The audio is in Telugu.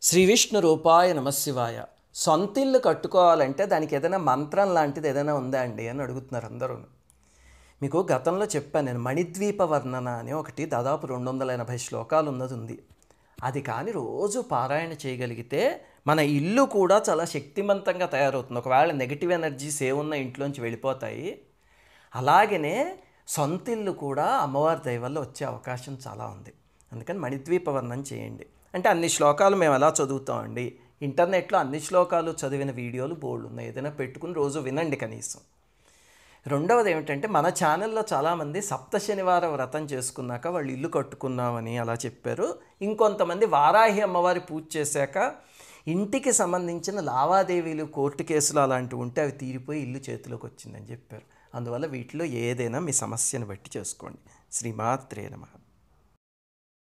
శ్రీ విష్ణు రూపాయ నమశివాయ సొంత ఇల్లు కట్టుకోవాలంటే దానికి ఏదైనా మంత్రం లాంటిది ఏదైనా ఉందా అండి అని అడుగుతున్నారు అందరూ మీకు గతంలో చెప్పాను నేను మణిద్వీప వర్ణన అని ఒకటి దాదాపు రెండు వందల ఎనభై శ్లోకాలు ఉన్నది ఉంది అది కానీ రోజు పారాయణ చేయగలిగితే మన ఇల్లు కూడా చాలా శక్తివంతంగా తయారవుతుంది ఒకవేళ నెగిటివ్ ఎనర్జీస్ ఏమున్న ఇంట్లోంచి వెళ్ళిపోతాయి అలాగనే సొంత ఇల్లు కూడా అమ్మవారి దయ వల్ల వచ్చే అవకాశం చాలా ఉంది అందుకని మణిద్వీప వర్ణన చేయండి అంటే అన్ని శ్లోకాలు మేము ఎలా చదువుతామండి ఇంటర్నెట్లో అన్ని శ్లోకాలు చదివిన వీడియోలు బోల్డ్ ఉన్నాయి ఏదైనా పెట్టుకుని రోజు వినండి కనీసం రెండవది ఏమిటంటే మన ఛానల్లో చాలామంది సప్త శనివార వ్రతం చేసుకున్నాక వాళ్ళు ఇల్లు కట్టుకున్నామని అలా చెప్పారు ఇంకొంతమంది వారాహి అమ్మవారి పూజ చేశాక ఇంటికి సంబంధించిన లావాదేవీలు కోర్టు కేసులు అలాంటివి ఉంటే అవి తీరిపోయి ఇల్లు చేతిలోకి వచ్చిందని చెప్పారు అందువల్ల వీటిలో ఏదైనా మీ సమస్యను బట్టి చేసుకోండి శ్రీమాత్రే నమః